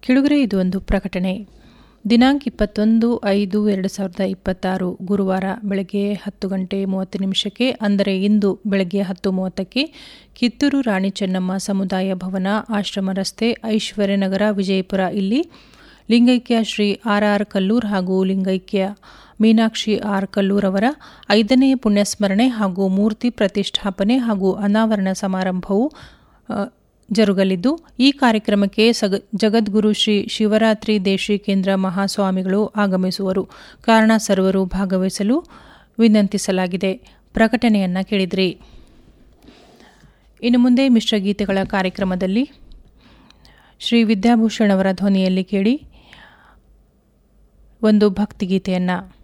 ಕೆಳಗರೆ ಇದು ಒಂದು ಪ್ರಕಟಣೆ ದಿನಾಂಕ ಇಪ್ಪತ್ತೊಂದು ಐದು ಎರಡು ಸಾವಿರದ ಇಪ್ಪತ್ತಾರು ಗುರುವಾರ ಬೆಳಗ್ಗೆ ಹತ್ತು ಗಂಟೆ ಮೂವತ್ತು ನಿಮಿಷಕ್ಕೆ ಅಂದರೆ ಇಂದು ಬೆಳಗ್ಗೆ ಹತ್ತು ಮೂವತ್ತಕ್ಕೆ ಕಿತ್ತೂರು ರಾಣಿ ಚೆನ್ನಮ್ಮ ಸಮುದಾಯ ಭವನ ಆಶ್ರಮ ರಸ್ತೆ ಐಶ್ವರ್ಯನಗರ ವಿಜಯಪುರ ಇಲ್ಲಿ ಲಿಂಗೈಕ್ಯ ಶ್ರೀ ಆರ್ ಆರ್ ಕಲ್ಲೂರ್ ಹಾಗೂ ಲಿಂಗೈಕ್ಯ ಮೀನಾಕ್ಷಿ ಆರ್ ಕಲ್ಲೂರ್ ಅವರ ಐದನೇ ಪುಣ್ಯಸ್ಮರಣೆ ಹಾಗೂ ಮೂರ್ತಿ ಪ್ರತಿಷ್ಠಾಪನೆ ಹಾಗೂ ಅನಾವರಣ ಸಮಾರಂಭವು ಜರುಗಲಿದ್ದು ಈ ಕಾರ್ಯಕ್ರಮಕ್ಕೆ ಸಗ ಜಗದ್ಗುರು ಶ್ರೀ ಶಿವರಾತ್ರಿ ದೇಶಿ ಕೇಂದ್ರ ಮಹಾಸ್ವಾಮಿಗಳು ಆಗಮಿಸುವರು ಕಾರಣ ಸರ್ವರು ಭಾಗವಹಿಸಲು ವಿನಂತಿಸಲಾಗಿದೆ ಪ್ರಕಟಣೆಯನ್ನು ಕೇಳಿದ್ರಿ ಇನ್ನು ಮುಂದೆ ಮಿಶ್ರಗೀತೆಗಳ ಕಾರ್ಯಕ್ರಮದಲ್ಲಿ ಶ್ರೀ ವಿದ್ಯಾಭೂಷಣ್ ಅವರ ಧ್ವನಿಯಲ್ಲಿ ಕೇಳಿ ಒಂದು ಭಕ್ತಿಗೀತೆಯನ್ನು